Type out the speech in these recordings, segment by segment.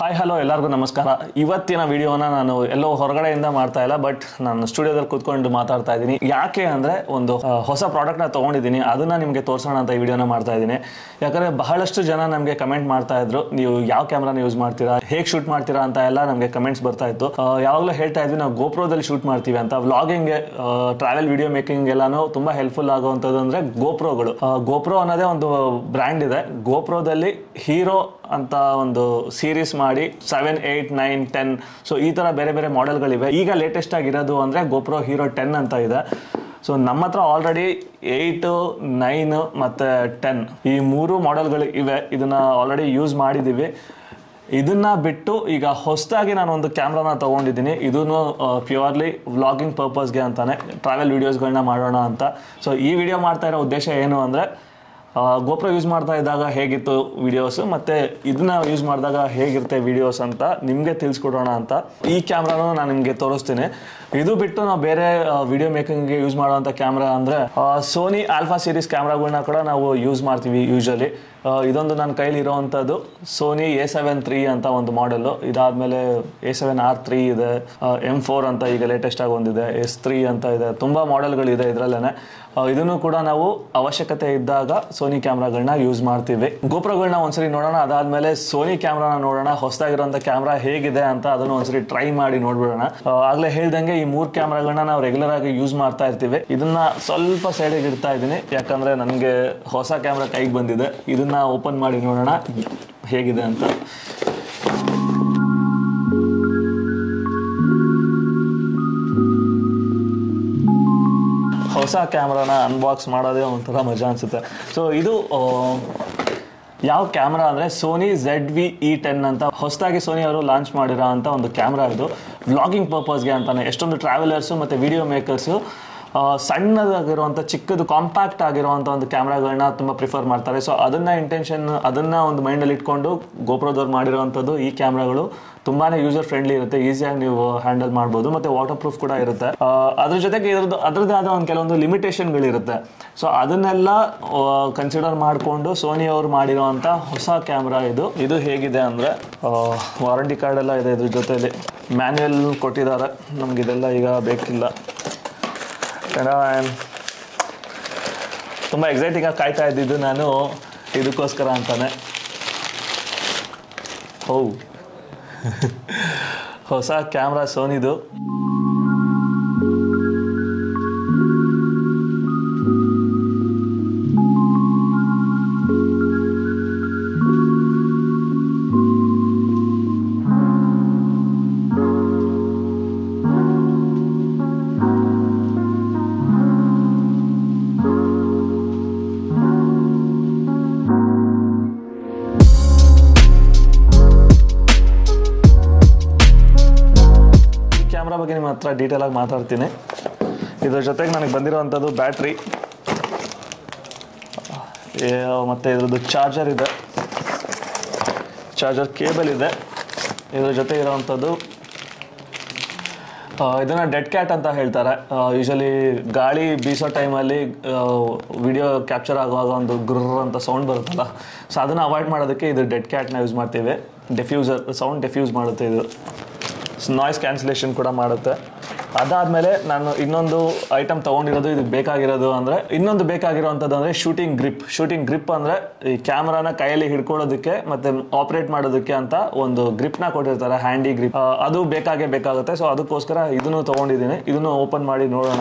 hi hello ಎಲ್ಲರಿಗೂ ನಮಸ್ಕಾರ ಇವತ್ತಿನ ವಿಡಿಯೋನ ನಾನು ಎಲ್ಲೋ ಹೊರಗಡೆಯಿಂದ ಮಾಡ್ತಾ ಇಲ್ಲ ಬಟ್ ನಾನು ಸ್ಟುಡಿಯೋದಲ್ಲಿ ಕೂತ್ಕೊಂಡು ಮಾತಾಡ್ತಾ ಇದ್ದೀನಿ ಯಾಕೆ ಅಂದರೆ ಒಂದು ಆ, ಹೊಸ ಪ್ರಾಡಕ್ಟ್ನ ತೊಗೊಂಡಿದ್ದೀನಿ ಅದನ್ನ ನಿಮಗೆ ತೋರಿಸೋಣ ಅಂತ ಈ ವಿಡಿಯೋನ ಮಾಡ್ತಾ ಇದ್ದೀನಿ ಯಾಕಂದರೆ ಬಹಳಷ್ಟು ಜನ ನಮಗೆ ಕಮೆಂಟ್ ಮಾಡ್ತಾ ಇದ್ರು ನೀವು ಯಾವ ಕ್ಯಾಮ್ರಾನ ಯೂಸ್ ಮಾಡ್ತೀರಾ ಹೇಗೆ ಶೂಟ್ ಮಾಡ್ತೀರಾ ಅಂತ ಎಲ್ಲ ನಮಗೆ ಕಮೆಂಟ್ಸ್ ಬರ್ತಾ ಇತ್ತು ಆ, ಯಾವಾಗಲೂ ಹೇಳ್ತಾ ಇದ್ವಿ ನಾವು ಗೋಪ್ರೋದಲ್ಲಿ ಶೂಟ್ ಮಾಡ್ತೀವಿ ಅಂತ ವ್ಲಾಗಿಂಗ್ ಟ್ರಾವೆಲ್ ವಿಡಿಯೋ ಮೇಕಿಂಗ್ ಎಲ್ಲಾನು ತುಂಬ ಹೆಲ್ಪ್ಫುಲ್ ಆಗುವಂಥದ್ದು ಅಂದರೆ ಗೋಪ್ರೋಗಳು ಗೋಪ್ರೋ ಅನ್ನೋದೇ ಒಂದು ಬ್ರ್ಯಾಂಡ್ ಇದೆ ಗೋಪ್ರೋದಲ್ಲಿ ಹೀರೋ ಅಂತ ಒಂದು ಸೀರೀಸ್ ಮಾಡಿ seven eight nine ten so ಈ ಥರ ಬೇರೆ ಬೇರೆ ಮಾಡೆಲ್ಗಳಿವೆ ಈಗ ಲೇಟೆಸ್ಟ್ ಆಗಿರೋದು ಅಂದರೆ ಗೋಪ್ರೋ ಹೀರೋ ಟೆನ್ ಅಂತ ಇದೆ ಸೊ ನಮ್ಮ ಹತ್ರ ಆಲ್ರೆಡಿ ಏಯ್ಟು ನೈನ್ ಮತ್ತು ಟೆನ್ ಈ ಮೂರು ಮಾಡೆಲ್ಗಳು ಇವೆ ಇದನ್ನು ಆಲ್ರೆಡಿ ಯೂಸ್ ಮಾಡಿದ್ದೀವಿ ಇದನ್ನ ಬಿಟ್ಟು ಈಗ ಹೊಸದಾಗಿ ನಾನು ಒಂದು ಕ್ಯಾಮ್ರಾನ ತೊಗೊಂಡಿದ್ದೀನಿ ಇದನ್ನು ಪ್ಯೂರ್ಲಿ ವ್ಲಾಗಿಂಗ್ ಪರ್ಪಸ್ಗೆ ಅಂತಾನೆ ಟ್ರಾವೆಲ್ ವೀಡಿಯೋಸ್ಗಳನ್ನ ಮಾಡೋಣ ಅಂತ ಸೊ ಈ ವಿಡಿಯೋ ಮಾಡ್ತಾ ಇರೋ ಉದ್ದೇಶ ಏನು ಅಂದರೆ ಗೋಪ್ರೋ ಯೂಸ್ ಮಾಡ್ತಾ ಇದ್ದಾಗ ಹೇಗಿತ್ತು ವಿಡಿಯೋಸ್ ಮತ್ತು ಇದನ್ನ ಯೂಸ್ ಮಾಡಿದಾಗ ಹೇಗಿರುತ್ತೆ ವಿಡಿಯೋಸ್ ಅಂತ ನಿಮಗೆ ತಿಳಿಸ್ಕೊಡೋಣ ಅಂತ ಈ ಕ್ಯಾಮ್ರಾನು ನಾನು ನಿಮಗೆ ತೋರಿಸ್ತೀನಿ ಇದು ಬಿಟ್ಟು ನಾವು ಬೇರೆ ವಿಡಿಯೋ ಮೇಕಿಂಗ್ಗೆ ಯೂಸ್ ಮಾಡುವಂಥ ಕ್ಯಾಮ್ರಾ ಅಂದರೆ ಸೋನಿ ಆಲ್ಫಾ ಸೀರೀಸ್ ಕ್ಯಾಮ್ರಾಗಳನ್ನ ಕೂಡ ನಾವು ಯೂಸ್ ಮಾಡ್ತೀವಿ ಯೂಶಲಿ ಇದೊಂದು ನನ್ನ ಕೈಲಿ ಇರೋವಂಥದ್ದು ಸೋನಿ ಎ ಸೆವೆನ್ ತ್ರೀ ಅಂತ ಒಂದು ಮಾಡೆಲ್ಲು ಇದಾದಮೇಲೆ ಎ ಸೆವೆನ್ ಆರ್ ತ್ರೀ ಇದೆ ಎಮ್ ಫೋರ್ ಅಂತ ಈಗ ಲೇಟೆಸ್ಟ್ ಆಗಿ ಒಂದಿದೆ ಎಸ್ ತ್ರೀ ಅಂತ ಇದೆ ತುಂಬ ಮಾಡೆಲ್ಗಳಿದೆ ಇದರಲ್ಲೇ ಇದನ್ನು ಕೂಡ ನಾವು ಅವಶ್ಯಕತೆ ಇದ್ದಾಗ ಸೋನಿ ಕ್ಯಾಮ್ರಾಗಳನ್ನ ಯೂಸ್ ಮಾಡ್ತೀವಿ ಗೋಪ್ರೋಗಳನ್ನ ಒಂದ್ಸರಿ ನೋಡೋಣ ಅದಾದ್ಮೇಲೆ ಸೋನಿ ಕ್ಯಾಮ್ರಾನ ನೋಡೋಣ ಹೊಸದಾಗಿರೋಂಥ ಕ್ಯಾಮ್ರಾ ಹೇಗಿದೆ ಅಂತ ಅದನ್ನು ಒಂದ್ಸರಿ ಟ್ರೈ ಮಾಡಿ ನೋಡ್ಬಿಡೋಣ ಆ, ಆಗ್ಲೇ ಹೇಳ್ದಂಗೆ ಈ ಮೂರು ಕ್ಯಾಮ್ರಾಗಳನ್ನ ನಾವು ರೆಗ್ಯುಲರ್ ಆಗಿ ಯೂಸ್ ಮಾಡ್ತಾ ಇರ್ತೀವಿ ಇದನ್ನ ಸ್ವಲ್ಪ ಸೈಡಿಗೆ ಇಡ್ತಾ ಇದ್ದೀನಿ ಯಾಕಂದ್ರೆ ನನಗೆ ಹೊಸ ಕ್ಯಾಮ್ರಾ ಕೈಗೆ ಬಂದಿದೆ ಇದನ್ನ ಓಪನ್ ಮಾಡಿ ನೋಡೋಣ ಹೇಗಿದೆ ಅಂತ ಹೊಸ ಕ್ಯಾಮ್ರಾನ ಅನ್ಬಾಕ್ಸ್ ಮಾಡೋದೇ ಒಂಥರ ಮಜಾ ಅನಿಸುತ್ತೆ ಸೊ ಇದು ಆ, ಯಾವ ಕ್ಯಾಮ್ರಾ ಅಂದರೆ Sony Z V E ten ಅಂತ ಹೊಸದಾಗಿ ಸೋನಿ ಅವರು ಲಾಂಚ್ ಮಾಡಿರೋ ಅಂತ ಒಂದು ಕ್ಯಾಮ್ರಾ ಇದು ವ್ಲಾಗಿಂಗ್ ಪರ್ಪಸ್ಗೆ ಅಂತಾನೆ ಎಷ್ಟೊಂದು ಟ್ರಾವೆಲರ್ಸು ಮತ್ತು ವಿಡಿಯೋ ಮೇಕರ್ಸು ಸಣ್ಣದಾಗಿರುವಂಥ ಚಿಕ್ಕದು ಕಾಂಪ್ಯಾಕ್ಟ್ ಆಗಿರುವಂಥ ಒಂದು ಕ್ಯಾಮ್ರಾಗಳನ್ನ ತುಂಬ ಪ್ರಿಫರ್ ಮಾಡ್ತಾರೆ ಸೊ ಅದನ್ನ ಇಂಟೆನ್ಷನ್ ಅದನ್ನ ಒಂದು ಮೈಂಡಲ್ಲಿ ಇಟ್ಕೊಂಡು ಗೋಪ್ರೋದವ್ರು ಮಾಡಿರೋವಂಥದ್ದು ಈ ಕ್ಯಾಮ್ರಾಗಳು ತುಂಬಾ ಯೂಸರ್ ಫ್ರೆಂಡ್ಲಿ ಇರುತ್ತೆ ಈಸಿಯಾಗಿ ನೀವು ಹ್ಯಾಂಡಲ್ ಮಾಡ್ಬೋದು ಮತ್ತು ವಾಟರ್ ಪ್ರೂಫ್ ಕೂಡ ಇರುತ್ತೆ ಆ, ಅದ್ರ ಜೊತೆಗೆ ಇದ್ರದ್ದು ಅದರದ್ದೇ ಆದ ಒಂದು ಕೆಲವೊಂದು ಲಿಮಿಟೇಷನ್ಗಳಿರುತ್ತೆ ಸೊ ಅದನ್ನೆಲ್ಲ ಕನ್ಸಿಡರ್ ಮಾಡಿಕೊಂಡು ಸೋನಿ ಅವರು ಮಾಡಿರೋವಂಥ ಹೊಸ ಕ್ಯಾಮ್ರಾ ಇದು ಇದು ಹೇಗಿದೆ ಅಂದರೆ ವಾರಂಟಿ ಕಾರ್ಡ್ ಎಲ್ಲ ಇದೆ ಇದ್ರ ಜೊತೆಲಿ ಮ್ಯಾನ್ಯಲ್ ಕೊಟ್ಟಿದ್ದಾರೆ ನಮಗಿದೆಲ್ಲ ಈಗ ಬೇಕಿಲ್ಲ ತುಂಬ ಎಕ್ಸೈಟಿಂಗ್ ಆಗಿ ಕಾಯ್ತಾ ಇದ್ದಿದ್ದು ನಾನು ಇದಕ್ಕೋಸ್ಕರ ಅಂತಾನೆ ಹೌ ಹೊಸ ಕ್ಯಾಮ್ರಾ ಸೋನಿದು ಈ ಕ್ಯಾಮ್ರಾ ಬಗ್ಗೆ ನಿಮ್ಮ ಹತ್ರ ಡೀಟೇಲ್ ಆಗಿ ಮಾತಾಡ್ತೀನಿ ಇದ್ರ ಜೊತೆಗೆ ನನಗೆ ಬಂದಿರೋವಂಥದ್ದು ಬ್ಯಾಟ್ರಿ ಮತ್ತು ಇದ್ರದ್ದು ಚಾರ್ಜರ್ ಇದೆ ಚಾರ್ಜರ್ ಕೇಬಲ್ ಇದೆ ಇದ್ರ ಜೊತೆ ಇರೋವಂಥದ್ದು ಆ, ಇದನ್ನ ಡೆಡ್ ಕ್ಯಾಟ್ ಅಂತ ಹೇಳ್ತಾರೆ ಯೂಶಲಿ ಗಾಳಿ ಬೀಸೋ ಟೈಮಲ್ಲಿ ವಿಡಿಯೋ ಕ್ಯಾಪ್ಚರ್ ಆಗುವಾಗ ಒಂದು ಗುರ್ರ್ ಅಂತ ಸೌಂಡ್ ಬರುತ್ತಲ್ಲ ಸೊ ಅದನ್ನು ಅವಾಯ್ಡ್ ಮಾಡೋದಕ್ಕೆ ಇದು ಡೆಡ್ ಕ್ಯಾಟ್ನ ಯೂಸ್ ಮಾಡ್ತೀವಿ ಡೆಫ್ಯೂಸರ್ ಸೌಂಡ್ ಡೆಫ್ಯೂಸ್ ಮಾಡುತ್ತೆ ಇದು ನಾಯ್ಸ್ ಕ್ಯಾನ್ಸಲೇಷನ್ ಕೂಡ ಮಾಡುತ್ತೆ ಅದಾದಮೇಲೆ ನಾನು ಇನ್ನೊಂದು ಐಟಮ್ ತೊಗೊಂಡಿರೋದು ಇದು ಬೇಕಾಗಿರೋದು ಅಂದರೆ ಇನ್ನೊಂದು ಬೇಕಾಗಿರೋವಂಥದ್ದು ಅಂದರೆ ಶೂಟಿಂಗ್ ಗ್ರಿಪ್ ಶೂಟಿಂಗ್ ಗ್ರಿಪ್ ಅಂದರೆ ಈ ಕ್ಯಾಮ್ರಾನ ಕೈಯಲ್ಲಿ ಹಿಡ್ಕೊಳ್ಳೋದಕ್ಕೆ ಮತ್ತು ಆಪ್ರೇಟ್ ಮಾಡೋದಕ್ಕೆ ಅಂತ ಒಂದು ಗ್ರಿಪ್ನ ಕೊಟ್ಟಿರ್ತಾರೆ ಹ್ಯಾಂಡಿ ಗ್ರಿಪ್ ಅದು ಬೇಕಾಗೇ ಬೇಕಾಗುತ್ತೆ ಸೊ ಅದಕ್ಕೋಸ್ಕರ ಇದನ್ನು ತೊಗೊಂಡಿದ್ದೀನಿ ಇದನ್ನು ಓಪನ್ ಮಾಡಿ ನೋಡೋಣ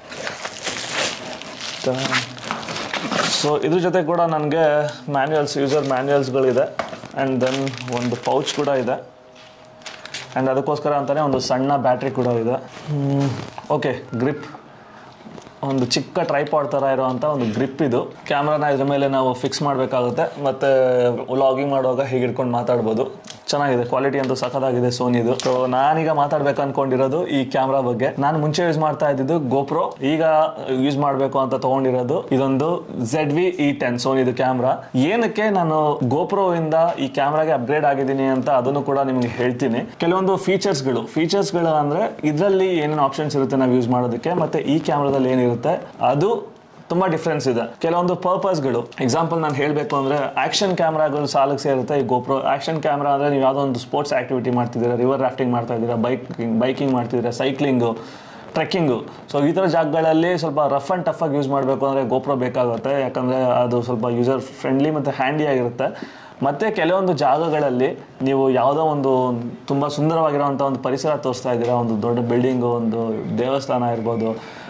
ಸೊ ಇದ್ರ ಜೊತೆ ಕೂಡ ನನಗೆ ಮ್ಯಾನ್ಯಲ್ಸ್ ಯೂಸರ್ ಮ್ಯಾನ್ಯಲ್ಸ್ಗಳಿದೆ ಆ್ಯಂಡ್ ದೆನ್ ಒಂದು ಪೌಚ್ ಕೂಡ ಇದೆ ಆ್ಯಂಡ್ ಅದಕ್ಕೋಸ್ಕರ ಅಂತಲೇ ಒಂದು ಸಣ್ಣ ಬ್ಯಾಟ್ರಿ ಕೂಡ ಇದೆ ಓಕೆ ಗ್ರಿಪ್ ಒಂದು ಚಿಕ್ಕ ಟ್ರೈಪಾಡ್ ಥರ ಇರೋವಂಥ ಒಂದು ಗ್ರಿಪ್ ಇದು ಕ್ಯಾಮ್ರಾನ ಇದ್ರ ಮೇಲೆ ನಾವು ಫಿಕ್ಸ್ ಮಾಡಬೇಕಾಗುತ್ತೆ ಮತ್ತು ವ್ಲಾಗಿಂಗ್ ಮಾಡುವಾಗ ಹೀಗೆ ಹಿಡ್ಕೊಂಡು ಮಾತಾಡ್ಬೋದು ಚೆನ್ನಾಗಿದೆ ಕ್ವಾಲಿಟಿ ಅಂತೂ ಸಖತ್ತಾಗಿದೆ ಸೋನಿದು ಸೊ ನಾನೀಗ ಮಾತಾಡ್ಬೇಕು ಅನ್ಕೊಂಡಿರೋದು ಈ ಕ್ಯಾಮ್ರಾ ಬಗ್ಗೆ ನಾನು ಮುಂಚೆ ಯೂಸ್ ಮಾಡ್ತಾ ಇದ್ದಿದ್ದು ಗೋಪ್ರೋ ಈಗ ಯೂಸ್ ಮಾಡಬೇಕು ಅಂತ ತಗೊಂಡಿರೋದು ಇದೊಂದು ಝೆಡ್ ವಿ ಇ ಟೆನ್ ಸೋನಿದು ಕ್ಯಾಮ್ರಾ ಏನಕ್ಕೆ ನಾನು ಗೋಪ್ರೋ ಇಂದ ಈ ಕ್ಯಾಮ್ರಾಗೆ ಅಪ್ಗ್ರೇಡ್ ಆಗಿದ್ದೀನಿ ಅಂತ ಅದನ್ನು ಕೂಡ ನಿಮಗೆ ಹೇಳ್ತೀನಿ ಕೆಲವೊಂದು ಫೀಚರ್ಸ್ಗಳು ಫೀಚರ್ಸ್ಗಳು ಅಂದ್ರೆ ಇದರಲ್ಲಿ ಏನೇನು ಆಪ್ಷನ್ಸ್ ಇರುತ್ತೆ ನಾವು ಯೂಸ್ ಮಾಡೋದಕ್ಕೆ ಮತ್ತೆ ಈ ಕ್ಯಾಮ್ರಾದಲ್ಲಿ ಏನಿರುತ್ತೆ ಅದು ತುಂಬಾ ಡಿಫ್ರೆನ್ಸ್ ಇದೆ ಕೆಲವೊಂದು ಪರ್ಪಸ್ಗಳು ಎಕ್ಸಾಂಪಲ್ ನಾನು ಹೇಳಬೇಕು ಅಂದ್ರೆ ಆಕ್ಷನ್ ಕ್ಯಾಮ್ರಾಗಳು ಸಾಲಕ್ಕೆ ಸೇರುತ್ತೆ ಈ ಗೋಪ್ರೋ ಆಕ್ಷನ್ ಕ್ಯಾಮ್ರಾ ಅಂದ್ರೆ ನೀವು ಯಾವುದೋ ಒಂದು ಸ್ಪೋರ್ಟ್ಸ್ ಆಕ್ಟಿವಿಟಿ ಮಾಡ್ತಿದ್ದೀರಾ ರಿವರ್ ರಾಫ್ಟಿಂಗ್ ಮಾಡ್ತಾ ಇದ್ದೀರಾ ಬೈಕಿಂಗ್ ಬೈಕಿಂಗ್ ಮಾಡ್ತಿದ್ದೀರಾ ಸೈಕ್ಲಿಂಗು ಟ್ರೆಕ್ಕಿಂಗು ಸೊ ಈ ಥರ ಜಾಗಗಳಲ್ಲಿ ಸ್ವಲ್ಪ ರಫ್ ಆ್ಯಂಡ್ ಟಫ್ ಆಗಿ ಯೂಸ್ ಮಾಡಬೇಕು ಅಂದರೆ ಗೋಪ್ರೋ ಬೇಕಾಗುತ್ತೆ ಯಾಕಂದರೆ ಅದು ಸ್ವಲ್ಪ ಯೂಸರ್ ಫ್ರೆಂಡ್ಲಿ ಮತ್ತು ಹ್ಯಾಂಡಿ ಆಗಿರುತ್ತೆ ಮತ್ತು ಕೆಲವೊಂದು ಜಾಗಗಳಲ್ಲಿ ನೀವು ಯಾವುದೋ ಒಂದು ತುಂಬ ಸುಂದರವಾಗಿರೋವಂಥ ಒಂದು ಪರಿಸರ ತೋರಿಸ್ತಾ ಇದ್ದೀರಾ ಒಂದು ದೊಡ್ಡ ಬಿಲ್ಡಿಂಗು ಒಂದು ದೇವಸ್ಥಾನ ಇರ್ಬೋದು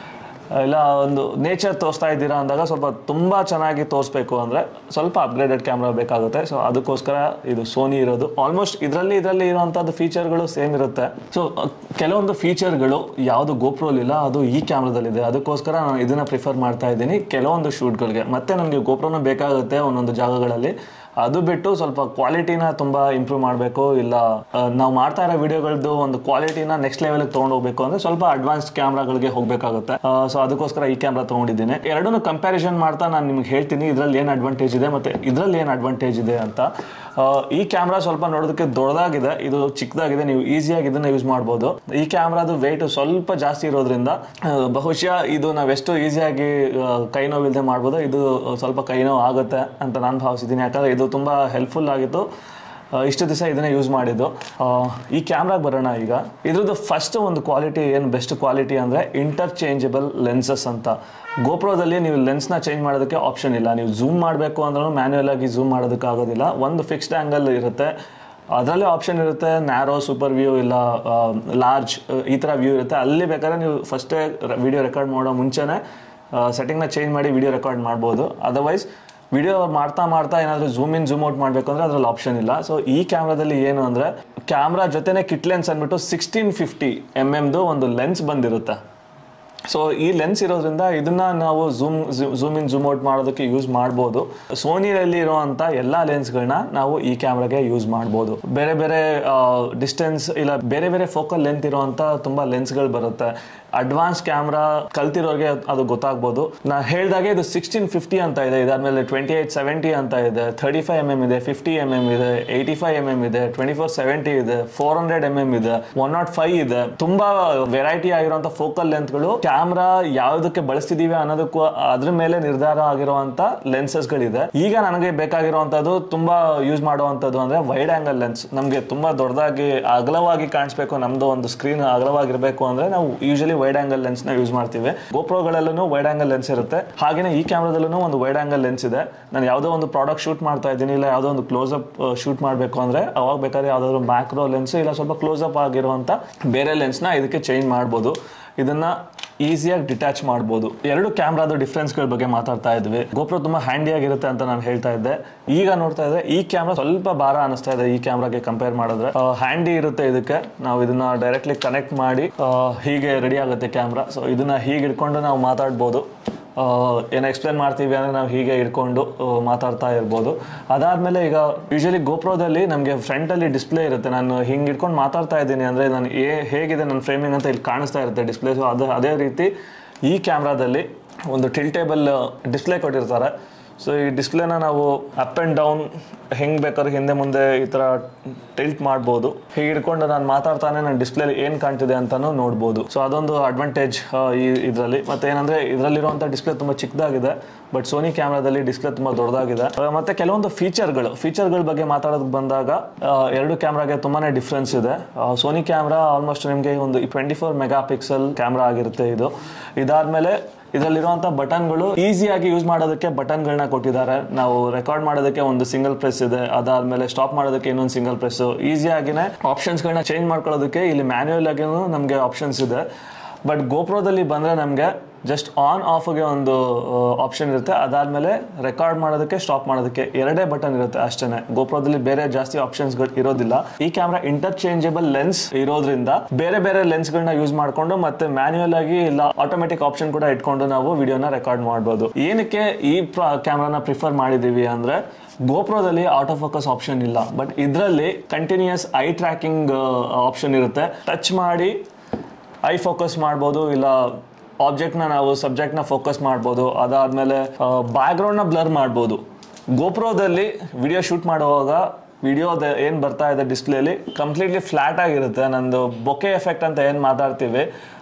ಇಲ್ಲ ಒಂದು ನೇಚರ್ ತೋರಿಸ್ತಾ ಇದ್ದೀರಾ ಅಂದಾಗ ಸ್ವಲ್ಪ ತುಂಬ ಚೆನ್ನಾಗಿ ತೋರಿಸ್ಬೇಕು ಅಂದರೆ ಸ್ವಲ್ಪ ಅಪ್ಗ್ರೇಡೆಡ್ ಕ್ಯಾಮ್ರಾ ಬೇಕಾಗುತ್ತೆ ಸೊ ಅದಕ್ಕೋಸ್ಕರ ಇದು ಸೋನಿ ಇರೋದು ಆಲ್ಮೋಸ್ಟ್ ಇದರಲ್ಲಿ ಇದರಲ್ಲಿ ಇರುವಂಥದ್ದು ಫೀಚರ್ಗಳು ಸೇಮ್ ಇರುತ್ತೆ ಸೊ ಕೆಲವೊಂದು ಫೀಚರ್ಗಳು ಯಾವುದು ಗೋಪ್ರೋಲಿಲ್ಲ ಅದು ಈ ಕ್ಯಾಮ್ರಾದಲ್ಲಿದೆ ಅದಕ್ಕೋಸ್ಕರ ನಾನು ಇದನ್ನು ಪ್ರಿಫರ್ ಮಾಡ್ತಾ ಇದ್ದೀನಿ ಕೆಲವೊಂದು ಶೂಟ್ಗಳಿಗೆ ಮತ್ತೆ ನನಗೆ ಗೋಪ್ರೋನ ಬೇಕಾಗುತ್ತೆ ಒಂದೊಂದು ಜಾಗಗಳಲ್ಲಿ ಅದು ಬಿಟ್ಟು ಸ್ವಲ್ಪ ಕ್ವಾಲಿಟಿನ ತುಂಬ ಇಂಪ್ರೂವ್ ಮಾಡಬೇಕು ಇಲ್ಲ ನಾವು ಮಾಡ್ತಾ ಇರೋ ವಿಡಿಯೋಗಳದ್ದು ಒಂದು ಕ್ವಾಲಿಟಿನ ನೆಕ್ಸ್ಟ್ ಲೆವೆಲ್ಗೆ ತೊಗೊಂಡು ಹೋಗ್ಬೇಕು ಅಂದರೆ ಸ್ವಲ್ಪ ಅಡ್ವಾನ್ಸ್ ಕ್ಯಾಮ್ರಾಗಳಿಗೆ ಹೋಗಬೇಕಾಗುತ್ತೆ ಸೊ ಅದಕ್ಕೋಸ್ಕರ ಈ ಕ್ಯಾಮ್ರಾ ತೊಗೊಂಡಿದ್ದೀನಿ ಎರಡನ್ನೂ ಕಂಪ್ಯಾರಿಸನ್ ಮಾಡ್ತಾ ನಾನು ನಿಮ್ಗೆ ಹೇಳ್ತೀನಿ ಇದರಲ್ಲಿ ಏನು ಅಡ್ವಾಂಟೇಜ್ ಇದೆ ಮತ್ತು ಇದರಲ್ಲಿ ಏನು ಅಡ್ವಾಂಟೇಜ್ ಇದೆ ಅಂತ ಆ, ಈ ಕ್ಯಾಮ್ರಾ ಸ್ವಲ್ಪ ನೋಡೋದಕ್ಕೆ ದೊಡ್ಡದಾಗಿದೆ ಇದು ಚಿಕ್ಕದಾಗಿದೆ ನೀವು ಈಸಿಯಾಗಿ ಇದನ್ನ ಯೂಸ್ ಮಾಡ್ಬೋದು ಈ ಕ್ಯಾಮ್ರಾದು ವೆಯ್ಟ್ ಸ್ವಲ್ಪ ಜಾಸ್ತಿ ಇರೋದ್ರಿಂದ ಆ, ಬಹುಶಃ ಇದು ನಾವೆಷ್ಟು ಈಸಿಯಾಗಿ ಕೈ ನೋವಿಲ್ಲದೆ ಮಾಡ್ಬೋದು ಇದು ಸ್ವಲ್ಪ ಕೈ ನೋವು ಆಗುತ್ತೆ ಅಂತ ನಾನು ಭಾವಿಸಿದ್ದೀನಿ ಯಾಕಂದರೆ ಇದು ತುಂಬ ಹೆಲ್ಪ್ಫುಲ್ ಆಗಿತ್ತು ಆ, ಇಷ್ಟು ದಿವಸ ಇದನ್ನೇ ಯೂಸ್ ಮಾಡಿದ್ದು ಆ, ಈ ಕ್ಯಾಮ್ರಾಗೆ ಬರೋಣ ಈಗ ಇದ್ರದ್ದು ಫಸ್ಟ್ ಒಂದು ಕ್ವಾಲಿಟಿ ಏನು ಬೆಸ್ಟ್ ಕ್ವಾಲಿಟಿ ಅಂದರೆ ಇಂಟರ್ಚೇಂಜಬಲ್ ಲೆನ್ಸಸ್ ಅಂತ ಗೋಪ್ರೋದಲ್ಲಿ ನೀವು ಲೆನ್ಸ್ನ ಚೇಂಜ್ ಮಾಡೋದಕ್ಕೆ ಆಪ್ಷನ್ ಇಲ್ಲ ನೀವು ಝೂಮ್ ಮಾಡಬೇಕು ಅಂದ್ರೂ ಮ್ಯಾನ್ಯುಯಲ್ ಆಗಿ ಝೂಮ್ ಮಾಡೋದಕ್ಕೆ ಆಗೋದಿಲ್ಲ ಒಂದು ಫಿಕ್ಸ್ಡ್ ಆ್ಯಂಗಲ್ ಇರುತ್ತೆ ಅದರಲ್ಲೇ ಆಪ್ಷನ್ ಇರುತ್ತೆ ನ್ಯಾರೋ ಸೂಪರ್ ವ್ಯೂ ಇಲ್ಲ ಲಾರ್ಜ್ ಈ ಥರ ವ್ಯೂ ಇರುತ್ತೆ ಅಲ್ಲಿ ಬೇಕಾದ್ರೆ ನೀವು ಫಸ್ಟೇ ವಿಡಿಯೋ ರೆಕಾರ್ಡ್ ಮಾಡೋ ಮುಂಚೆನೇ ಸೆಟ್ಟಿಂಗ್ನ ಚೇಂಜ್ ಮಾಡಿ ವಿಡಿಯೋ ರೆಕಾರ್ಡ್ ಮಾಡ್ಬೋದು ಅದರ್ವೈಸ್ ವಿಡಿಯೋ ಮಾಡ್ತಾ ಮಾಡ್ತಾ ಏನಾದರೂ ಝೂಮ್ ಇನ್ ಝೂಮ್ ಔಟ್ ಮಾಡಬೇಕು ಅಂದರೆ ಅದರಲ್ಲಿ ಆಪ್ಷನ್ ಇಲ್ಲ ಸೊ ಈ ಕ್ಯಾಮ್ರಾದಲ್ಲಿ ಏನು ಅಂದರೆ ಕ್ಯಾಮ್ರಾ ಜೊತೆನೇ ಕಿಟ್ ಲೆನ್ಸ್ ಅಂದ್ಬಿಟ್ಟು ಸಿಕ್ಸ್ಟೀನ್ ಫಿಫ್ಟಿ ಎಮ್ ಎಮ್ದು ಒಂದು ಲೆನ್ಸ್ ಬಂದಿರುತ್ತೆ ಸೊ ಈ ಲೆನ್ಸ್ ಇರೋದ್ರಿಂದ ಇದನ್ನ ನಾವು zoom zoom in zoom out ಮಾಡೋದಕ್ಕೆ ಯೂಸ್ ಮಾಡ್ಬೋದು ಸೋನಿಯಲ್ಲಿ ಇರುವಂಥ ಎಲ್ಲ ಲೆನ್ಸ್ಗಳನ್ನ ನಾವು ಈ ಕ್ಯಾಮ್ರಾಗೆ ಯೂಸ್ ಮಾಡ್ಬೋದು ಬೇರೆ ಬೇರೆ ಡಿಸ್ಟೆನ್ಸ್ ಇಲ್ಲ ಬೇರೆ ಬೇರೆ ಫೋಕಲ್ ಲೆಂತ್ ಇರುವಂಥ ತುಂಬ ಲೆನ್ಸ್ಗಳು ಬರುತ್ತೆ ಅಡ್ವಾನ್ಸ್ ಕ್ಯಾಮ್ರಾ ಕಲ್ತಿರೋರಿಗೆ ಅದು ಗೊತ್ತಾಗ್ಬೋದು ನಾ ಹೇಳ್ದಾಗೆ ಇದು ಸಿಕ್ಸ್ಟೀನ್ ಫಿಫ್ಟಿ ಅಂತ ಇದೆ ಇದಾದ್ಮೇಲೆ ಟ್ವೆಂಟಿ ಏಯ್ಟ್ ಸೆವೆಂಟಿ ಅಂತ ಇದೆ ಥರ್ಟಿ ಫೈವ್ ಎಮ್ ಎಮ್ ಇದೆ ಫಿಫ್ಟಿ ಎಮ್ ಎಮ್ ಇದೆ ಏಯ್ಟಿ ಫೈವ್ ಎಮ್ ಎಮ್ ಇದೆ ಟ್ವೆಂಟಿ ಫೋರ್ ಸೆವೆಂಟಿ ಇದೆ ಫೋರ್ ಹಂಡ್ರೆಡ್ ಎಮ್ ಎಮ್ ಇದೆ ಒನ್ ನಾಟ್ ಫೈವ್ ಇದೆ ತುಂಬಾ ವೆರೈಟಿ ಆಗಿರುವಂತ ಫೋಕಲ್ ಲೆಂತ್ಗಳು ಕ್ಯಾಮ್ರಾ ಯಾವುದಕ್ಕೆ ಬಳಸ್ತಿದೀವಿ ಅನ್ನೋದಕ್ಕೂ ಅದ್ರ ಮೇಲೆ ನಿರ್ಧಾರ ಆಗಿರುವಂತ ಲೆನ್ಸಸ್ ಗಳಿದೆ ಈಗ ನನಗೆ ಬೇಕಾಗಿರುವಂತದ್ದು ತುಂಬಾ ಯೂಸ್ ಮಾಡುವಂತದ್ದು ಅಂದ್ರೆ ವೈಡ್ ಆಂಗಲ್ ಲೆನ್ಸ್ ನಮಗೆ ತುಂಬಾ ದೊಡ್ಡದಾಗಿ ಅಗಲವಾಗಿ ಕಾಣಿಸ್ಬೇಕು ನಮ್ದು ಒಂದು ಸ್ಕ್ರೀನ್ ಅಗಲವಾಗಿರ್ಬೇಕು ಅಂದ್ರೆ ನಾವು ಯೂಶಲಿ ವೈಡ್ ಆಂಗಲ್ ಲೆನ್ಸ್ ನ ಯೂಸ್ ಮಾಡ್ತೀವಿ ಗೋಪ್ರೋಗಳಲ್ಲೂ ವೈಡ್ ಆಂಗಲ್ ಲೆನ್ಸ್ ಇರುತ್ತೆ ಹಾಗೇನೆ ಈ ಕ್ಯಾಮ್ರಾದಲ್ಲೂ ಒಂದು ವೈಡ್ ಆಂಗಲ್ ಲೆನ್ಸ್ ಇದೆ ನಾನು ಯಾವುದೋ ಒಂದು ಪ್ರಾಡಕ್ಟ್ ಶೂಟ್ ಮಾಡ್ತಾ ಇದ್ದೀನಿ ಇಲ್ಲ ಯಾವುದೋ ಒಂದು ಕ್ಲೋಸ್ ಅಪ್ ಶೂಟ್ ಮಾಡಬೇಕು ಅಂದ್ರೆ ಅವಾಗ ಬೇಕಾದ್ರೆ ಯಾವ್ದಾದ್ರು ಮ್ಯಾಕ್ರೋ ಲೆನ್ಸ್ ಇಲ್ಲ ಸ್ವಲ್ಪ ಕ್ಲೋಸ್ ಅಪ್ ಆಗಿರುವಂತ ಬೇರೆ ಲೆನ್ಸ್ನ ಇದಕ್ಕೆ ಚೇಂಜ್ ಮಾಡ್ಬೋದು ಇದನ್ನ ಈಸಿಯಾಗಿ ಡಿಟ್ಯಾಚ್ ಮಾಡ್ಬೋದು ಎರಡು ಕ್ಯಾಮ್ರಾದ ಡಿಫ್ರೆನ್ಸ್ಗಳ ಬಗ್ಗೆ ಮಾತಾಡ್ತಾ ಇದ್ವಿ ಗೋಪ್ರೋ ತುಂಬಾ ಹ್ಯಾಂಡಿ ಆಗಿರುತ್ತೆ ಅಂತ ನಾನು ಹೇಳ್ತಾ ಇದ್ದೆ ಈಗ ನೋಡ್ತಾ ಇದ್ದೆ ಈ ಕ್ಯಾಮ್ರಾ ಸ್ವಲ್ಪ ಭಾರ ಅನಿಸ್ತಾ ಇದೆ ಈ ಕ್ಯಾಮ್ರಾಗೆ ಕಂಪೇರ್ ಮಾಡಿದ್ರೆ ಹ್ಯಾಂಡಿ ಇರುತ್ತೆ ಇದಕ್ಕೆ ನಾವು ಇದನ್ನ ಡೈರೆಕ್ಟ್ಲಿ ಕನೆಕ್ಟ್ ಮಾಡಿ ಆ, ಹೀಗೆ ರೆಡಿ ಆಗುತ್ತೆ ಕ್ಯಾಮ್ರಾ ಸೊ ಇದನ್ನ ಹೀಗೆ ಇಟ್ಕೊಂಡು ನಾವು ಮಾತಾಡ್ಬೋದು ಏನು ಎಕ್ಸ್ಪ್ಲೇನ್ ಮಾಡ್ತೀವಿ ಅಂದರೆ ನಾವು ಹೀಗೆ ಇಟ್ಕೊಂಡು ಆ, ಮಾತಾಡ್ತಾ ಇರ್ಬೋದು ಅದಾದಮೇಲೆ ಈಗ ಯೂಶಲಿ ಗೋಪ್ರೋದಲ್ಲಿ ನಮಗೆ ಫ್ರಂಟಲ್ಲಿ ಡಿಸ್ಪ್ಲೇ ಇರುತ್ತೆ ನಾನು ಹಿಂಗೆ ಇಟ್ಕೊಂಡು ಮಾತಾಡ್ತಾ ಇದ್ದೀನಿ ಅಂದರೆ ನಾನು ಏ ಹೇಗಿದೆ ನನ್ನ ಫ್ರೇಮಿಂಗ್ ಅಂತ ಇಲ್ಲಿ ಕಾಣಿಸ್ತಾ ಇರುತ್ತೆ ಡಿಸ್ಪ್ಲೇ ಸೊ ಅದು ಅದೇ ರೀತಿ ಈ ಕ್ಯಾಮ್ರಾದಲ್ಲಿ ಒಂದು ಟಿಲ್ಟೇಬಲ್ ಡಿಸ್ಪ್ಲೇ ಕೊಟ್ಟಿರ್ತಾರೆ ಸೊ ಈ ಡಿಸ್ಪ್ಲೇನ ನಾವು ಅಪ್ ಆ್ಯಂಡ್ ಡೌನ್ ಹೆಂಗೆ ಬೇಕಾದ್ರೆ ಹಿಂದೆ ಮುಂದೆ ಈ ಥರ ಟಿಲ್ಟ್ ಮಾಡ್ಬೋದು ಹೀಗೆ ಹಿಡ್ಕೊಂಡು ನಾನು ಮಾತಾಡ್ತಾನೆ ನನ್ನ ಡಿಸ್ಪ್ಲೇ ಏನು ಕಾಣ್ತಿದೆ ಅಂತಲೂ ನೋಡ್ಬೋದು ಸೊ ಅದೊಂದು ಅಡ್ವಾಂಟೇಜ್ ಈ ಇದರಲ್ಲಿ ಮತ್ತೆ ಏನಂದರೆ ಇದರಲ್ಲಿರುವಂಥ ಡಿಸ್ಪ್ಲೇ ತುಂಬ ಚಿಕ್ಕದಾಗಿದೆ ಬಟ್ ಸೋನಿ ಕ್ಯಾಮ್ರಾದಲ್ಲಿ ಡಿಸ್ಪ್ಲೇ ತುಂಬ ದೊಡ್ಡದಾಗಿದೆ ಆ, ಮತ್ತೆ ಕೆಲವೊಂದು ಫೀಚರ್ಗಳು ಫೀಚರ್ಗಳ ಬಗ್ಗೆ ಮಾತಾಡೋದಕ್ಕೆ ಬಂದಾಗ ಆ, ಎರಡು ಕ್ಯಾಮ್ರಾಗೆ ತುಂಬಾನೇ ಡಿಫ್ರೆನ್ಸ್ ಇದೆ ಸೋನಿ ಕ್ಯಾಮ್ರಾ ಆಲ್ಮೋಸ್ಟ್ ನಿಮಗೆ ಒಂದು twenty four megapixel camera ಆಗಿರುತ್ತೆ ಇದು ಇದಾದ್ಮೇಲೆ ಇದರಲ್ಲಿರುವಂಥ ಬಟನ್ಗಳು ಈಸಿಯಾಗಿ ಯೂಸ್ ಮಾಡೋದಕ್ಕೆ ಬಟನ್ಗಳನ್ನ ಕೊಟ್ಟಿದ್ದಾರೆ ನಾವು ರೆಕಾರ್ಡ್ ಮಾಡೋದಕ್ಕೆ ಒಂದು ಸಿಂಗಲ್ ಪ್ರೆಸ್ ಇದೆ ಅದಾದ್ಮೇಲೆ ಸ್ಟಾಪ್ ಮಾಡೋದಕ್ಕೆ ಇನ್ನೊಂದು ಸಿಂಗಲ್ ಪ್ರೆಸ್ ಈಸಿಯಾಗಿನೇ ಆಪ್ಷನ್ಸ್ಗಳನ್ನ ಚೇಂಜ್ ಮಾಡ್ಕೊಳ್ಳೋದಕ್ಕೆ ಇಲ್ಲಿ ಮ್ಯಾನ್ಯುಯಲ್ ಆಗಿನೂ ನಮಗೆ ಆಪ್ಷನ್ಸ್ ಇದೆ ಬಟ್ ಗೋಪ್ರೋದಲ್ಲಿ ಬಂದರೆ ನಮಗೆ ಜಸ್ಟ್ ಆನ್ ಆಫ್ಗೆ ಒಂದು ಆಪ್ಷನ್ ಇರುತ್ತೆ ಅದಾದಮೇಲೆ ರೆಕಾರ್ಡ್ ಮಾಡೋದಕ್ಕೆ ಸ್ಟಾಪ್ ಮಾಡೋದಕ್ಕೆ ಎರಡೇ ಬಟನ್ ಇರುತ್ತೆ ಅಷ್ಟೇ ಗೋಪ್ರೋದಲ್ಲಿ ಬೇರೆ ಜಾಸ್ತಿ ಆಪ್ಷನ್ಸ್ಗಳು ಇರೋದಿಲ್ಲ ಈ ಕ್ಯಾಮ್ರಾ ಇಂಟರ್ಚೇಂಜಬಲ್ ಲೆನ್ಸ್ ಇರೋದ್ರಿಂದ ಬೇರೆ ಬೇರೆ ಲೆನ್ಸ್ಗಳನ್ನ ಯೂಸ್ ಮಾಡಿಕೊಂಡು ಮತ್ತೆ ಮ್ಯಾನ್ಯುಯಲ್ ಆಗಿ ಇಲ್ಲ ಆಟೋಮೆಟಿಕ್ ಆಪ್ಷನ್ ಕೂಡ ಇಟ್ಕೊಂಡು ನಾವು ವಿಡಿಯೋನ ರೆಕಾರ್ಡ್ ಮಾಡ್ಬೋದು ಏನಕ್ಕೆ ಈ ಕ್ಯಾಮ್ರಾನ ಪ್ರಿಫರ್ ಮಾಡಿದ್ದೀವಿ ಅಂದರೆ ಗೋಪ್ರೋದಲ್ಲಿ ಆಟೋ ಫೋಕಸ್ ಆಪ್ಷನ್ ಇಲ್ಲ ಬಟ್ ಇದರಲ್ಲಿ ಕಂಟಿನ್ಯೂಸ್ ಐ ಟ್ರ್ಯಾಕಿಂಗ್ ಆಪ್ಷನ್ ಇರುತ್ತೆ ಟಚ್ ಮಾಡಿ ಐ ಫೋಕಸ್ ಮಾಡ್ಬೋದು ಇಲ್ಲ ಆಬ್ಜೆಕ್ಟ್ನ ನಾವು ಸಬ್ಜೆಕ್ಟ್ನ ಫೋಕಸ್ ಮಾಡ್ಬೋದು ಅದಾದಮೇಲೆ ಬ್ಯಾಕ್ಗ್ರೌಂಡ್ನ ಬ್ಲರ್ ಮಾಡ್ಬೋದು ಗೋಪ್ರೋದಲ್ಲಿ ವಿಡಿಯೋ ಶೂಟ್ ಮಾಡುವಾಗ ವಿಡಿಯೋದ ಏನು ಬರ್ತಾ ಇದೆ ಡಿಸ್ಪ್ಲೇಲಿ ಕಂಪ್ಲೀಟ್ಲಿ ಫ್ಲಾಟ್ ಆಗಿರುತ್ತೆ ನಂದು ಬೊಕೆ ಎಫೆಕ್ಟ್ ಅಂತ ಏನು ಮಾತಾಡ್ತೀವಿ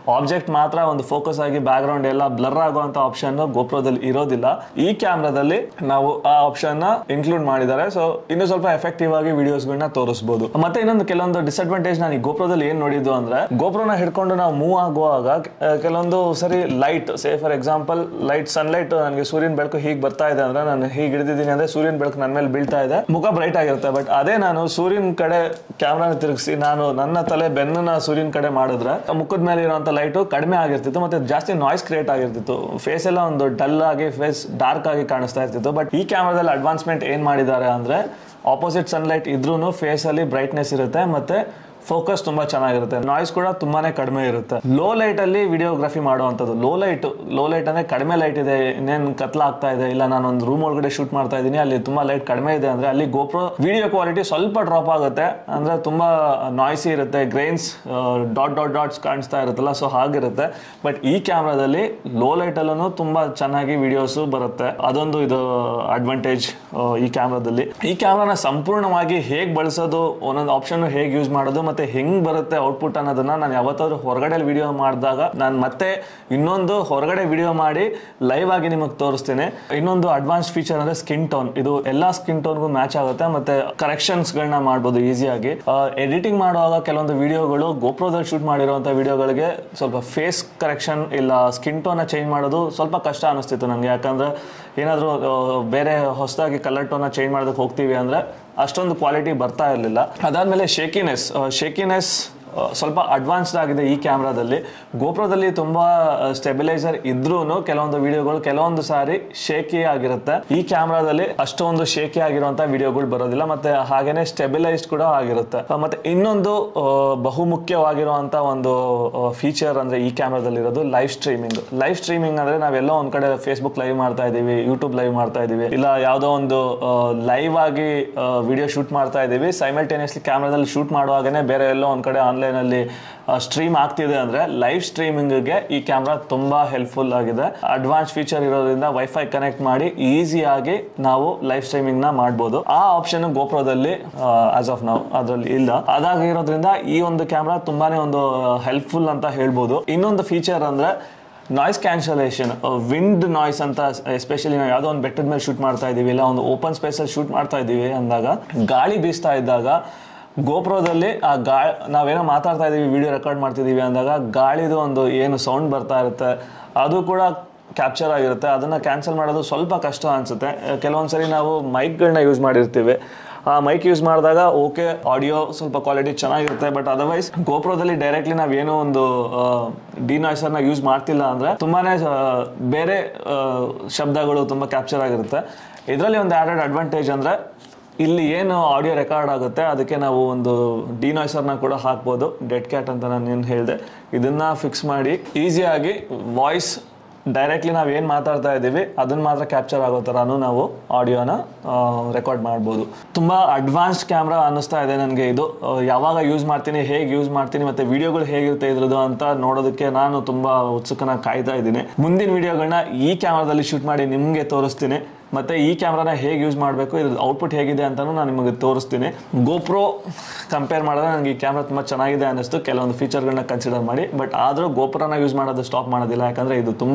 ಆಬ್ಜೆಕ್ಟ್ ಮಾತ್ರ ಒಂದು ಫೋಕಸ್ ಆಗಿ ಬ್ಯಾಕ್ ಗ್ರೌಂಡ್ ಎಲ್ಲ ಬ್ಲರ್ ಆಗುವಂತ ಆಪ್ಷನ್ ಗೋಪ್ರೋದಲ್ಲಿ ಇರೋದಿಲ್ಲ ಈ ಕ್ಯಾಮ್ರಾದಲ್ಲಿ ನಾವು ಆ ಆಪ್ಷನ್ ನ ಇನ್ಕ್ಲೂಡ್ ಮಾಡಿದ್ದಾರೆ ಸೊ ಇನ್ನು ಸ್ವಲ್ಪ ಎಫೆಕ್ಟಿವ್ ಆಗಿ ವಿಡಿಯೋಸ್ಗಳನ್ನ ತೋರಿಸಬಹುದು ಮತ್ತೆ ಇನ್ನೊಂದು ಕೆಲವೊಂದು ಡಿಸ್ಅಡ್ವಾಂಟೇಜ್ ನಾನು ಈ ಗೋಪ್ರೋದಲ್ಲಿ ಏನ್ ನೋಡಿದ್ದು ಅಂದ್ರೆ ಗೋಪ್ರೋನ ಹಿಡ್ಕೊಂಡು ನಾವು ಮೂವ್ ಆಗುವಾಗ ಆ, ಕೆಲವೊಂದು ಸರಿ light say for example light sunlight ನನಗೆ ಸೂರ್ಯನ ಬೆಳಕು ಹೀಗೆ ಬರ್ತಾ ಇದೆ ಅಂದ್ರೆ ನಾನು ಹೀಗೆ ಹಿಡಿದಿದ್ದೀನಿ ಅಂದ್ರೆ ಸೂರ್ಯನ ಬೆಳಕು ನನ್ನ ಮೇಲೆ ಬೀಳ್ತಾ ಇದೆ ಮುಖ ಬ್ರೈಟ್ ಆಗಿರುತ್ತೆ ಬಟ್ ಅದೇ ನಾನು ಸೂರ್ಯನ ಕಡೆ ಕ್ಯಾಮ್ರಾನ ತಿರುಗಿಸಿ ನಾನು ನನ್ನ ತಲೆ ಬೆನ್ನನ್ನ ಸೂರ್ಯನ ಕಡೆ ಮಾಡಿದ್ರೆ ಮುಖದ ಮೇಲೆ ಇರುವಂತ ಲೈಟು ಕಡಿಮೆ ಆಗಿರ್ತಿತ್ತು ಮತ್ತೆ ಜಾಸ್ತಿ ನಾಯ್ಸ್ ಕ್ರಿಯೇಟ್ ಆಗಿರ್ತಿತ್ತು ಫೇಸ್ ಎಲ್ಲ ಒಂದು ಡಲ್ ಆಗಿ ಫೇಸ್ ಡಾರ್ಕ್ ಆಗಿ ಕಾಣಿಸ್ತಾ ಇರ್ತಿತ್ತು ಬಟ್ ಈ ಕ್ಯಾಮ್ರಾದಲ್ಲಿ ಅಡ್ವಾನ್ಸ್ಮೆಂಟ್ ಏನ್ ಮಾಡಿದ್ದಾರೆ ಅಂದ್ರೆ ಆಪೋಸಿಟ್ ಸನ್ಲೈಟ್ ಇದ್ರೂ ಫೇಸ್ ಅಲ್ಲಿ ಬ್ರೈಟ್ನೆಸ್ ಇರುತ್ತೆ ಮತ್ತೆ ಫೋಕಸ್ ತುಂಬಾ ಚೆನ್ನಾಗಿರುತ್ತೆ ನಾಯ್ಸ್ ಕೂಡ ತುಂಬಾನೇ ಕಡಿಮೆ ಇರುತ್ತೆ ಲೋ ಲೈಟ್ ಅಲ್ಲಿ ವಿಡಿಯೋಗ್ರಫಿ ಮಾಡುವಂಥದ್ದು ಲೋ ಲೈಟ್ ಲೋ ಲೈಟ್ ಅಂದ್ರೆ ಕಡಿಮೆ ಲೈಟ್ ಇದೆ ಇನ್ನೇನು ಕತ್ಲಾಗ್ತಾ ಇದೆ ಇಲ್ಲ ನಾನು ಒಂದು ರೂಮ್ ಒಳಗಡೆ ಶೂಟ್ ಮಾಡ್ತಾ ಇದ್ದೀನಿ ಅಲ್ಲಿ ತುಂಬಾ ಲೈಟ್ ಕಡಿಮೆ ಇದೆ ಅಂದ್ರೆ ಅಲ್ಲಿ ಗೋಪ್ರೋ ವಿಡಿಯೋ ಕ್ವಾಲಿಟಿ ಸ್ವಲ್ಪ ಡ್ರಾಪ್ ಆಗುತ್ತೆ ಅಂದ್ರೆ ತುಂಬಾ ನಾಯ್ಸಿ ಇರುತ್ತೆ ಗ್ರೈನ್ಸ್ ಡಾಟ್ ಡಾಟ್ ಡಾಟ್ಸ್ ಕಾಣಿಸ್ತಾ ಇರುತ್ತಲ್ಲ ಸೊ ಹಾಗಿರುತ್ತೆ ಬಟ್ ಈ ಕ್ಯಾಮ್ರಾದಲ್ಲಿ ಲೋ ಲೈಟ್ ಅಲ್ಲೂ ತುಂಬಾ ಚೆನ್ನಾಗಿ ವಿಡಿಯೋಸ್ ಬರುತ್ತೆ ಅದೊಂದು ಇದು ಅಡ್ವಾಂಟೇಜ್ ಈ ಕ್ಯಾಮ್ರಾದಲ್ಲಿ ಈ ಕ್ಯಾಮ್ರಾನ ಸಂಪೂರ್ಣವಾಗಿ ಹೇಗೆ ಬಳಸೋದು ಒಂದೊಂದು ಆಪ್ಷನ್ ಹೇಗೆ ಯೂಸ್ ಮಾಡೋದು ಮತ್ತೆ ಹೆಂಗ್ ಬರುತ್ತೆ ಔಟ್ಪುಟ್ ಅನ್ನೋದನ್ನ ನಾನು ಯಾವತ್ತಾದ್ರೂ ಹೊರಗಡೆ ವಿಡಿಯೋ ಮಾಡಿದಾಗ ನಾನು ಮತ್ತೆ ಇನ್ನೊಂದು ಹೊರಗಡೆ ವಿಡಿಯೋ ಮಾಡಿ ಲೈವ್ ಆಗಿ ನಿಮಗೆ ತೋರಿಸ್ತೀನಿ ಇನ್ನೊಂದು ಅಡ್ವಾನ್ಸ್ ಫೀಚರ್ ಅಂದ್ರೆ ಸ್ಕಿನ್ ಟೋನ್ ಇದು ಎಲ್ಲಾ ಸ್ಕಿನ್ ಟೋನ್ಗೂ ಮ್ಯಾಚ್ ಆಗುತ್ತೆ ಮತ್ತೆ ಕರೆಕ್ಷನ್ಸ್ ಗಳನ್ನ ಮಾಡ್ಬೋದು ಈಸಿಯಾಗಿ ಎಡಿಟಿಂಗ್ ಮಾಡುವಾಗ ಕೆಲವೊಂದು ವಿಡಿಯೋಗಳು ಗೋಪ್ರೋದಲ್ಲಿ ಶೂಟ್ ಮಾಡಿರುವಂತ ವಿಡಿಯೋಗಳಿಗೆ ಸ್ವಲ್ಪ ಫೇಸ್ ಕರೆಕ್ಷನ್ ಇಲ್ಲ ಸ್ಕಿನ್ ಟೋನ್ ಚೇಂಜ್ ಮಾಡೋದು ಸ್ವಲ್ಪ ಕಷ್ಟ ಅನಿಸ್ತಿತ್ತು ನನಗೆ ಯಾಕಂದ್ರೆ ಏನಾದರೂ ಬೇರೆ ಹೊಸದಾಗಿ ಕಲರ್ ಟೋನ ಚೇಂಜ್ ಮಾಡೋದಕ್ಕೆ ಹೋಗ್ತೀವಿ ಅಂದ್ರೆ ಅಷ್ಟೊಂದು ಕ್ವಾಲಿಟಿ ಬರ್ತಾ ಇರಲಿಲ್ಲ ಅದಾದ್ಮೇಲೆ ಶೇಕಿನೆಸ್ ಶೇಕಿನೆಸ್ ಸ್ವಲ್ಪ ಅಡ್ವಾನ್ಸ್ಡ್ ಆಗಿದೆ ಈ ಕ್ಯಾಮ್ರಾದಲ್ಲಿ ಗೋಪ್ರೋದಲ್ಲಿ ತುಂಬಾ ಸ್ಟೆಬಿಲೈಸರ್ ಇದ್ರೂ ಕೆಲವೊಂದು ವಿಡಿಯೋಗಳು ಕೆಲವೊಂದು ಸಾರಿ ಶೇಕಿ ಆಗಿರುತ್ತೆ ಈ ಕ್ಯಾಮ್ರಾದಲ್ಲಿ ಅಷ್ಟೊಂದು ಶೇಕಿ ಆಗಿರುವಂತ ವಿಡಿಯೋಗಳು ಬರೋದಿಲ್ಲ ಮತ್ತೆ ಹಾಗೇನೆ ಸ್ಟೆಬಿಲೈಸ್ಡ್ ಕೂಡ ಆಗಿರುತ್ತೆ ಆ, ಮತ್ತೆ ಇನ್ನೊಂದು ಆ, ಬಹುಮುಖ್ಯವಾಗಿರುವಂತ ಒಂದು ಫೀಚರ್ ಅಂದ್ರೆ ಈ ಕ್ಯಾಮ್ರಾದಲ್ಲಿ ಇರೋದು ಲೈವ್ ಸ್ಟ್ರೀಮಿಂಗ್ ಲೈವ್ ಸ್ಟ್ರೀಮಿಂಗ್ ಅಂದ್ರೆ ನಾವೆಲ್ಲೋ ಒಂದ್ ಕಡೆ ಫೇಸ್ಬುಕ್ ಲೈವ್ ಮಾಡ್ತಾ ಇದೀವಿ ಯೂಟ್ಯೂಬ್ ಲೈವ್ ಮಾಡ್ತಾ ಇದೀವಿ ಇಲ್ಲ ಯಾವುದೋ ಒಂದು ಲೈವ್ ಆಗಿ ವಿಡಿಯೋ ಶೂಟ್ ಮಾಡ್ತಾ ಇದೀವಿ ಸೈಮಲ್ಟೇನಿಯಸ್ಲಿ ಕ್ಯಾಮ್ರಾದಲ್ಲಿ ಶೂಟ್ ಮಾಡುವಾಗನೇ ಬೇರೆ ಎಲ್ಲೋ ಒಂದ್ ಕಡೆ ಆನ್ಲೈನ್ ಅಲ್ಲಿ ಸ್ಟ್ರೀಮ್ ಆಗ್ತಿದೆ ಅಂದ್ರೆ ಲೈವ್ ಸ್ಟ್ರೀಮಿಂಗ್ಗೆ ಈ ಕ್ಯಾಮ್ರಾ ತುಂಬಾ ಹೆಲ್ಪ್ಫುಲ್ ಆಗಿದೆ ಅಡ್ವಾನ್ಸ್ ಫೀಚರ್ ಇರೋದ್ರಿಂದ ವೈಫೈ ಕನೆಕ್ಟ್ ಮಾಡಿ ಈಸಿಯಾಗಿ ನಾವು ಲೈವ್ ಸ್ಟ್ರೀಮಿಂಗ್ ನ ಮಾಡ್ಬೋದು ಆ ಆಪ್ಷನ್ ಗೋಪ್ರೋದಲ್ಲಿ ಆಸ್ ಆಫ್ ನಾವು ಅದರಲ್ಲಿ ಇಲ್ಲ ಅದಾಗಿರೋದ್ರಿಂದ ಈ ಒಂದು ಕ್ಯಾಮ್ರಾ ತುಂಬಾನೇ ಒಂದು ಹೆಲ್ಪ್ಫುಲ್ ಅಂತ ಹೇಳ್ಬೋದು ಇನ್ನೊಂದು ಫೀಚರ್ ಅಂದ್ರೆ ನಾಯ್ಸ್ ಕ್ಯಾನ್ಸಲೇಷನ್ ವಿಂಡ್ ನಾಯ್ಸ್ ಅಂತ ಎಸ್ಪೆಷಲಿ ನಾವು ಯಾವುದೋ ಒಂದು ಬೆಟ್ಟದ ಮೇಲೆ ಶೂಟ್ ಮಾಡ್ತಾ ಇದೀವಿ ಇಲ್ಲ ಒಂದು ಓಪನ್ ಸ್ಪೇಸಲ್ಲಿ ಶೂಟ್ ಮಾಡ್ತಾ ಇದೀವಿ ಅಂದಾಗ ಗಾಳಿ ಬೀಸ್ತಾ ಇದ್ದಾಗ ಗೋಪ್ರೋದಲ್ಲಿ ಆ ಗಾ ನಾವೇನೋ ಮಾತಾಡ್ತಾ ಇದೀವಿ ವಿಡಿಯೋ ರೆಕಾರ್ಡ್ ಮಾಡ್ತಿದೀವಿ ಅಂದಾಗ ಗಾಳಿದು ಒಂದು ಏನು ಸೌಂಡ್ ಬರ್ತಾ ಇರುತ್ತೆ ಅದು ಕೂಡ ಕ್ಯಾಪ್ಚರ್ ಆಗಿರುತ್ತೆ ಅದನ್ನ ಕ್ಯಾನ್ಸಲ್ ಮಾಡೋದು ಸ್ವಲ್ಪ ಕಷ್ಟ ಅನ್ಸುತ್ತೆ ಕೆಲವೊಂದ್ಸರಿ ನಾವು ಮೈಕ್ಗಳನ್ನ ಯೂಸ್ ಮಾಡಿರ್ತೀವಿ ಆ ಮೈಕ್ ಯೂಸ್ ಮಾಡಿದಾಗ ಓಕೆ ಆಡಿಯೋ ಸ್ವಲ್ಪ ಕ್ವಾಲಿಟಿ ಚೆನ್ನಾಗಿರುತ್ತೆ ಬಟ್ ಅದರ್ವೈಸ್ ಗೋಪ್ರೋದಲ್ಲಿ ಡೈರೆಕ್ಟ್ಲಿ ನಾವೇನೋ ಒಂದು ಡಿನಾಯ್ಸರ್ನ ಯೂಸ್ ಮಾಡ್ತಿಲ್ಲ ಅಂದ್ರೆ ತುಂಬಾನೇ ಆ, ಬೇರೆ ಆ, ಶಬ್ದಗಳು ತುಂಬಾ ಕ್ಯಾಪ್ಚರ್ ಆಗಿರುತ್ತೆ ಇದರಲ್ಲಿ ಒಂದು ಆ್ಯಡೆಡ್ ಅಡ್ವಾಂಟೇಜ್ ಅಂದ್ರೆ ಇಲ್ಲಿ ಏನು ಆಡಿಯೋ ರೆಕಾರ್ಡ್ ಆಗುತ್ತೆ ಅದಕ್ಕೆ ನಾವು ಒಂದು ಡಿನಾಯ್ಸರ್ನ ಕೂಡ ಹಾಕ್ಬೋದು ಡೆಡ್ ಕ್ಯಾಟ್ ಅಂತ ನಾನು ಏನು ಹೇಳಿದೆ ಇದನ್ನ ಫಿಕ್ಸ್ ಮಾಡಿ ಈಸಿಯಾಗಿ ವಾಯ್ಸ್ ಡೈರೆಕ್ಟ್ಲಿ ನಾವು ಏನು ಮಾತಾಡ್ತಾ ಇದ್ದೀವಿ ಅದನ್ನ ಮಾತ್ರ ಕ್ಯಾಪ್ಚರ್ ಆಗೋ ಥರನೂ ನಾವು ಆಡಿಯೋನ ರೆಕಾರ್ಡ್ ಮಾಡ್ಬೋದು ತುಂಬ ಅಡ್ವಾನ್ಸ್ಡ್ ಕ್ಯಾಮ್ರಾ ಅನ್ನಿಸ್ತಾ ಇದೆ ನನಗೆ ಇದು ಆ, ಯಾವಾಗ ಯೂಸ್ ಮಾಡ್ತೀನಿ ಹೇಗೆ ಯೂಸ್ ಮಾಡ್ತೀನಿ ಮತ್ತೆ ವಿಡಿಯೋಗಳು ಹೇಗಿರುತ್ತೆ ಇದ್ರದ್ದು ಅಂತ ನೋಡೋದಕ್ಕೆ ನಾನು ತುಂಬ ಉತ್ಸುಕನಾಗಿ ಕಾಯ್ತಾ ಇದ್ದೀನಿ ಮುಂದಿನ ವಿಡಿಯೋಗಳನ್ನ ಈ ಕ್ಯಾಮ್ರಾದಲ್ಲಿ ಶೂಟ್ ಮಾಡಿ ನಿಮಗೆ ತೋರಿಸ್ತೀನಿ ಮತ್ತೆ ಈ ಕ್ಯಾಮ್ರಾನ ಹೇಗೆ ಯೂಸ್ ಮಾಡಬೇಕು ಇದ್ರ ಔಟ್ಪುಟ್ ಹೇಗಿದೆ ಅಂತಾನು ನಾನು ನಿಮಗೆ ತೋರಿಸ್ತೀನಿ ಗೋಪ್ರೋ ಕಂಪೇರ್ ಮಾಡಿದ್ರೆ ನನಗೆ ಈ ಕ್ಯಾಮ್ರಾ ತುಂಬ ಚೆನ್ನಾಗಿದೆ ಅನ್ನಿಸ್ತು ಕೆಲವೊಂದು ಫೀಚರ್ಗಳನ್ನ ಕನ್ಸಿಡರ್ ಮಾಡಿ ಬಟ್ ಆದರೂ ಗೋಪ್ರೋನ ಯೂಸ್ ಮಾಡೋದು ಸ್ಟಾಪ್ ಮಾಡೋದಿಲ್ಲ ಯಾಕಂದರೆ ಇದು ತುಂಬ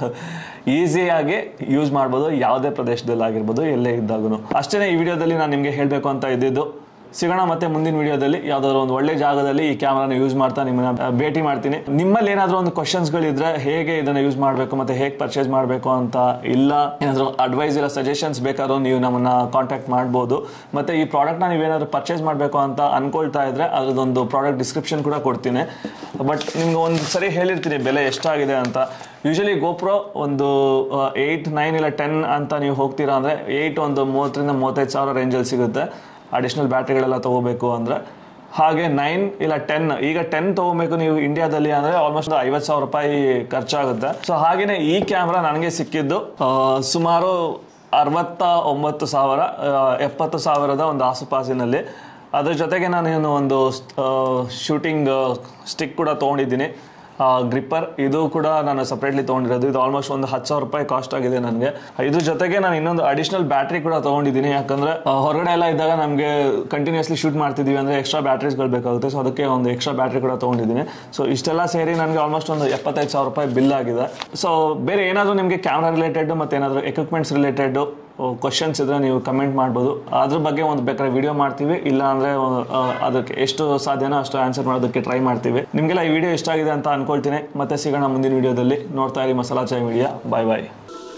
ಈಸಿಯಾಗಿ ಯೂಸ್ ಮಾಡ್ಬೋದು ಯಾವುದೇ ಪ್ರದೇಶದಲ್ಲಿ ಆಗಿರ್ಬೋದು ಎಲ್ಲೇ ಇದ್ದಾಗೂ ಅಷ್ಟೇ ಈ ವಿಡಿಯೋದಲ್ಲಿ ನಾನು ನಿಮಗೆ ಹೇಳಬೇಕು ಅಂತ ಇದ್ದಿದ್ದು ಸಿಗೋಣ ಮತ್ತೆ ಮುಂದಿನ ವಿಡಿಯೋದಲ್ಲಿ ಯಾವ್ದಾದ್ರು ಒಂದು ಒಳ್ಳೆ ಜಾಗದಲ್ಲಿ ಈ ಕ್ಯಾಮ್ರಾನ ಯೂಸ್ ಮಾಡ್ತಾ ನಿಮ್ಮನ್ನ ಆ, ಭೇಟಿ ಮಾಡ್ತೀನಿ ನಿಮ್ಮಲ್ಲಿ ಏನಾದರೂ ಒಂದು ಕ್ವಶನ್ಸ್ಗಳಿದ್ರೆ ಹೇಗೆ ಇದನ್ನ ಯೂಸ್ ಮಾಡಬೇಕು ಮತ್ತೆ ಹೇಗೆ ಪರ್ಚೇಸ್ ಮಾಡಬೇಕು ಅಂತ ಇಲ್ಲ ಏನಾದರೂ ಅಡ್ವೈಸ್ ಇಲ್ಲ ಸಜೆಷನ್ಸ್ ಬೇಕಾದ್ರೂ ನೀವು ನಮ್ಮನ್ನ ಕಾಂಟ್ಯಾಕ್ಟ್ ಮಾಡ್ಬೋದು ಮತ್ತೆ ಈ ಪ್ರಾಡಕ್ಟ್ನ ನೀವೇನಾದ್ರು ಪರ್ಚೇಸ್ ಮಾಡಬೇಕು ಅಂತ ಅನ್ಕೊಳ್ತಾ ಇದ್ರೆ ಅದ್ರದ್ದೊಂದು ಪ್ರಾಡಕ್ಟ್ ಡಿಸ್ಕ್ರಿಪ್ಷನ್ ಕೂಡ ಕೊಡ್ತೀನಿ ಬಟ್ ನಿಮ್ಗೆ ಒಂದು ಸರಿ ಹೇಳಿರ್ತೀನಿ ಬೆಲೆ ಎಷ್ಟಾಗಿದೆ ಅಂತ ಯೂಶಲಿ ಗೋಪ್ರೋ ಒಂದು ಏಯ್ಟ್ ನೈನ್ ಇಲ್ಲ ಟೆನ್ ಅಂತ ನೀವು ಹೋಗ್ತೀರಾ ಅಂದರೆ ಏಯ್ಟ್ ಒಂದು ಮೂವತ್ತರಿಂದ ಮೂವತ್ತೈದು ಸಾವಿರ ರೇಂಜಲ್ಲಿ ಸಿಗುತ್ತೆ ಅಡಿಷ್ನಲ್ ಬ್ಯಾಟ್ರಿಗಳೆಲ್ಲ ತೊಗೋಬೇಕು ಅಂದರೆ ಹಾಗೆ ನೈನ್ ಇಲ್ಲ ಟೆನ್ ಈಗ ಟೆನ್ ತೊಗೋಬೇಕು ನೀವು ಇಂಡಿಯಾದಲ್ಲಿ ಅಂದರೆ ಆಲ್ಮೋಸ್ಟ್ ಐವತ್ತು ಸಾವಿರ ರೂಪಾಯಿ ಖರ್ಚಾಗುತ್ತೆ ಸೊ ಹಾಗೆಯೇ ಈ ಕ್ಯಾಮ್ರಾ ನನಗೆ ಸಿಕ್ಕಿದ್ದು ಆ, ಸುಮಾರು ಅರವತ್ತ ಒಂಬತ್ತು ಸಾವಿರ ಆ, ಎಪ್ಪತ್ತು ಸಾವಿರದ ಒಂದು ಆಸುಪಾಸಿನಲ್ಲಿ ಅದ್ರ ಜೊತೆಗೆ ನಾನು ಇನ್ನು ಒಂದು ಶೂಟಿಂಗ್ ಸ್ಟಿಕ್ ಕೂಡ ತೊಗೊಂಡಿದ್ದೀನಿ ಗ್ರಿಪ್ಪರ್ ಇದು ಕೂಡ ನಾನು ಸಪ್ರೇಟ್ಲಿ ತೊಗೊಂಡಿರೋದು ಇದು ಆಲ್ಮೋಸ್ಟ್ ಒಂದು ಹತ್ತು ಸಾವಿರ ರೂಪಾಯಿ ಕಾಸ್ಟ್ ಆಗಿದೆ ನನಗೆ ಇದ್ರ ಜೊತೆಗೆ ನಾನು ಇನ್ನೊಂದು ಅಡಿಷನಲ್ ಬ್ಯಾಟ್ರಿ ಕೂಡ ತೊಗೊಂಡಿದ್ದೀನಿ ಯಾಕಂದ್ರೆ ಆ, ಹೊರಗಡೆ ಎಲ್ಲ ಇದ್ದಾಗ ನಮಗೆ ಕಂಟಿನ್ಯೂಸ್ಲಿ ಶೂಟ್ ಮಾಡ್ತಿದ್ದೀವಿ ಅಂದರೆ ಎಕ್ಸ್ಟ್ರಾ ಬ್ಯಾಟ್ರೀಸ್ಗಳು ಬೇಕಾಗುತ್ತೆ ಸೊ ಅದಕ್ಕೆ ಒಂದು ಎಕ್ಸ್ಟ್ರಾ ಬ್ಯಾಟ್ರಿ ಕೂಡ ತೊಗೊಂಡಿದ್ದೀನಿ ಸೊ ಇಷ್ಟೆಲ್ಲ ಸೇರಿ ನನಗೆ ಆಲ್ಮೋಸ್ಟ್ ಒಂದು ಎಪ್ಪತ್ತೈದು ಸಾವಿರ ರೂಪಾಯಿ ಬಿಲ್ ಆಗಿದೆ ಸೊ ಬೇರೆ ಏನಾದರೂ ನಿಮಗೆ ಕ್ಯಾಮ್ರಾ ರಿಲೇಟೆಡ್ ಮತ್ತು ಏನಾದರೂ ಎಕ್ವಿಪ್ಮೆಂಟ್ಸ್ ರಿಲೇಟೆಡ್ ಕ್ವಶನ್ಸ್ ಇದ್ರೆ ನೀವು ಕಮೆಂಟ್ ಮಾಡ್ಬೋದು ಅದ್ರ ಬಗ್ಗೆ ಒಂದು ಬೇಕಾದ್ರೆ ವಿಡಿಯೋ ಮಾಡ್ತೀವಿ ಇಲ್ಲ ಅಂದರೆ ಅದಕ್ಕೆ ಎಷ್ಟು ಸಾಧ್ಯನೋ ಅಷ್ಟು ಆನ್ಸರ್ ಮಾಡೋದಕ್ಕೆ ಟ್ರೈ ಮಾಡ್ತೀವಿ ನಿಮಗೆಲ್ಲ ಈ ವಿಡಿಯೋ ಇಷ್ಟ ಆಗಿದೆ ಅಂತ ಅನ್ಕೊಳ್ತೀನಿ ಮತ್ತೆ ಸಿಗೋಣ ಮುಂದಿನ ವಿಡಿಯೋದಲ್ಲಿ ನೋಡ್ತಾ ಇರಿ ಮಸಾಲಾ ಚಾಯ್ ವಿಡಿಯೋ ಬಾಯ್ ಬಾಯ್